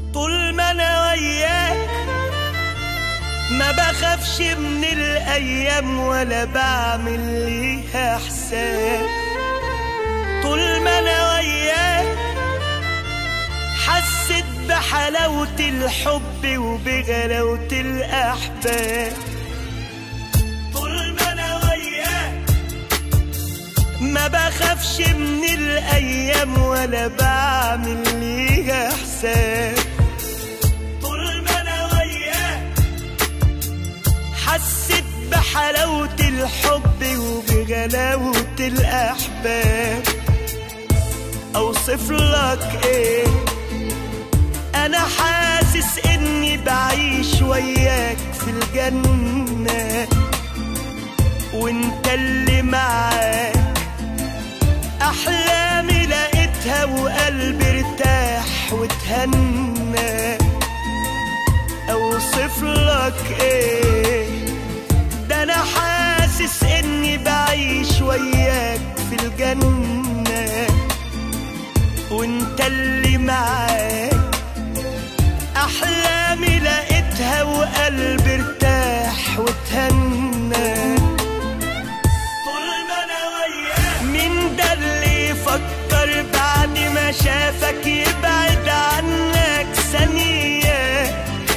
طول ما انا وياك ما بخافش من الايام ولا بعمل ليها حساب طول ما انا وياك حسيت بحلاوة الحب وبغلاوة الأحباب طول ما أنا وياك ما بخافش من الأيام ولا بعمل ليها حساب طول ما أنا وياك حسيت بحلاوة الحب وبغلاوة الأحباب أوصف لك إيه أنا حاسس إني بعيش وياك في الجنة وإنت اللي معاك أحلامي لقيتها وقلبي ارتاح واتهنى أوصف لك إيه ده أنا حاسس إني بعيش وياك في الجنة وإنت اللي معاك أحلامي لقيتها وقلبي ارتاح واتهنى طول ما أنا وياك مين ده اللي يفكر بعد ما شافك يبعد عنك ثانية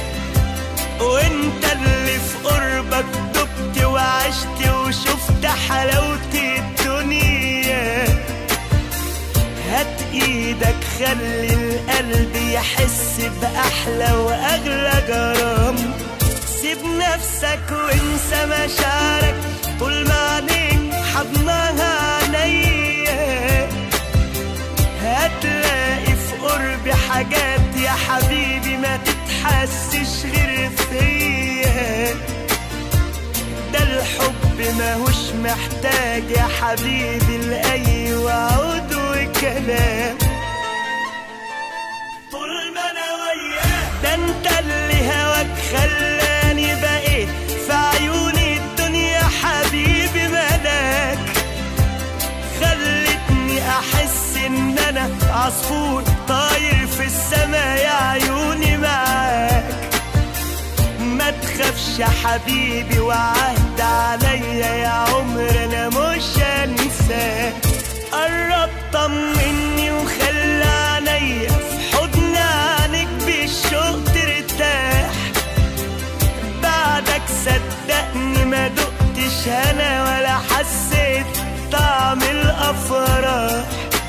وانت اللي في قربك دبت وعشت وشفت حلاوة الدنيا هات ايدك خلي القلب يحس بأحلى وأغلى جرام سيب نفسك وانسى مشاعرك طول ما عينيك حضنها عينيا هتلاقي في قرب حاجات يا حبيبي ما تتحسش غير فيا ده الحب ماهوش محتاج يا حبيبي لأي وعود وكلام طول ما انا وياك ده انت اللي هواك خلاني بقيت في عيوني الدنيا حبيبي ملاك خلتني احس ان انا عصفور طاير في السما يا عيوني معاك ما تخافش يا حبيبي وعهد عليا يا عمر انا مش هنساك قرب طمني وخلى عينيا في حضن عينك بالشوق ترتاح بعدك صدقني ما دقتش انا ولا حسيت طعم الافراح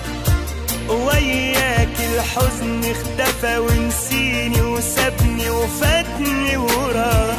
وياك الحزن اختفى ونسيني وسابني وفاتني وراح